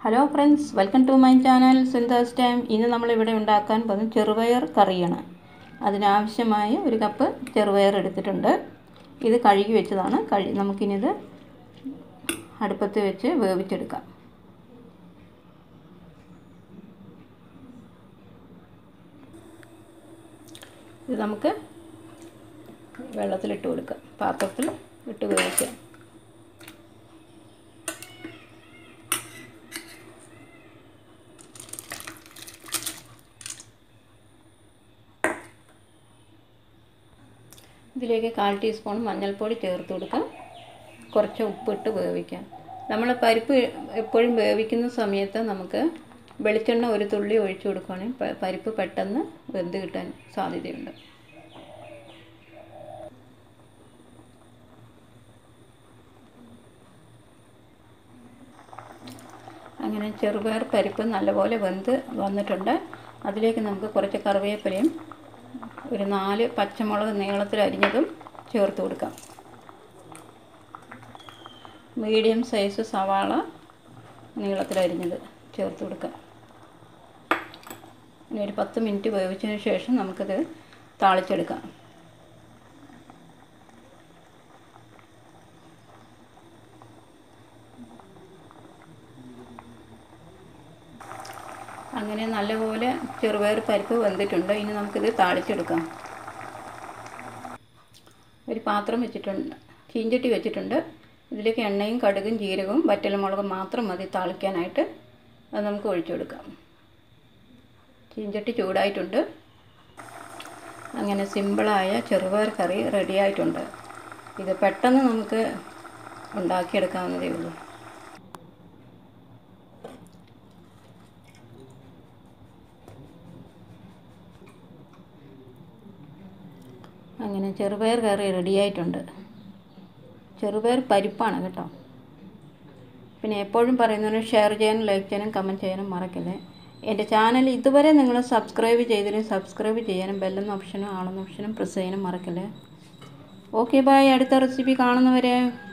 hello friends welcome to my channel Sinthas time ഇന്ന് നമ്മളിവിടെ ഉണ്ടാക്കാൻ പോകുന്നത് ചെറുപയർ കറിയാണ് അതിനാവശ്യമായ ഒരു കപ്പ് ചെറുപയർ എടുത്തിട്ടുണ്ട് ഇത് കഴുകി വെച്ചതാണ് കഴി നമുക്കിനിത് അടുപ്പത്ത് വെച്ച് വേവിച്ചെടുക്കാം ഇത് നമുക്ക് വെള്ളത്തിലിട്ട് കൊടുക്കാം പാത്രത്തിൽ ഇട്ട് വേവിക്കാം ഇതിലേക്ക് കാൽ ടീസ്പൂൺ മഞ്ഞൾപ്പൊടി ചേർത്ത് കൊടുക്കാം കുറച്ച് ഉപ്പിട്ട് വേവിക്കാം നമ്മൾ പരിപ്പ് എപ്പോഴും വേവിക്കുന്ന സമയത്ത് നമുക്ക് വെളിച്ചെണ്ണ ഒരു തുള്ളി ഒഴിച്ചു കൊടുക്കുകയാണെങ്കിൽ പരിപ്പ് പെട്ടെന്ന് വെന്ത് കിട്ടാൻ സാധ്യതയുണ്ട് അങ്ങനെ ചെറുപയർ പരിപ്പ് നല്ലപോലെ വെന്ത് വന്നിട്ടുണ്ട് അതിലേക്ക് നമുക്ക് കുറച്ച് കറിവേപ്പിലയും ഒരു നാല് പച്ചമുളക് നീളത്തിൽ അരിഞ്ഞതും ചേർത്ത് കൊടുക്കാം മീഡിയം സൈസ് സവാള നീളത്തിൽ അരിഞ്ഞത് ചേർത്ത് കൊടുക്കാം ഇനി ഒരു പത്ത് മിനിറ്റ് വേവിച്ചതിന് ശേഷം നമുക്കത് താളിച്ചെടുക്കാം അങ്ങനെ നല്ലപോലെ ചെറുപയർ പരിപ്പ് വെന്തിട്ടുണ്ട് ഇനി നമുക്കിത് താളിച്ചെടുക്കാം ഒരു പാത്രം വെച്ചിട്ടുണ്ട് ചീഞ്ചട്ടി വെച്ചിട്ടുണ്ട് ഇതിലേക്ക് എണ്ണയും കടുകും ജീരകവും വറ്റൽമുളകും മാത്രം മതി താളിക്കാനായിട്ട് അത് നമുക്ക് ഒഴിച്ചു കൊടുക്കാം ചീഞ്ചട്ടി ചൂടായിട്ടുണ്ട് അങ്ങനെ സിമ്പിളായ ചെറുപയർ കറി റെഡിയായിട്ടുണ്ട് ഇത് പെട്ടെന്ന് നമുക്ക് ഉണ്ടാക്കിയെടുക്കാവുന്നതേ ഉള്ളൂ അങ്ങനെ ചെറുപയർ കറി റെഡിയായിട്ടുണ്ട് ചെറുപയർ പരിപ്പാണ് കേട്ടോ പിന്നെ എപ്പോഴും പറയുന്നതിന് ഷെയർ ചെയ്യാനും ലൈക്ക് ചെയ്യാനും കമൻറ്റ് ചെയ്യാനും മറക്കല്ലേ എൻ്റെ ചാനൽ ഇതുവരെ നിങ്ങൾ സബ്സ്ക്രൈബ് ചെയ്തില്ലെങ്കിൽ സബ്സ്ക്രൈബ് ചെയ്യാനും ബെല്ലെന്ന ഓപ്ഷനും ആണെന്ന ഓപ്ഷനും പ്രസ് ചെയ്യാനും മറക്കല്ലേ ഓക്കെ ബായ് അടുത്ത റെസിപ്പി കാണുന്നവരെ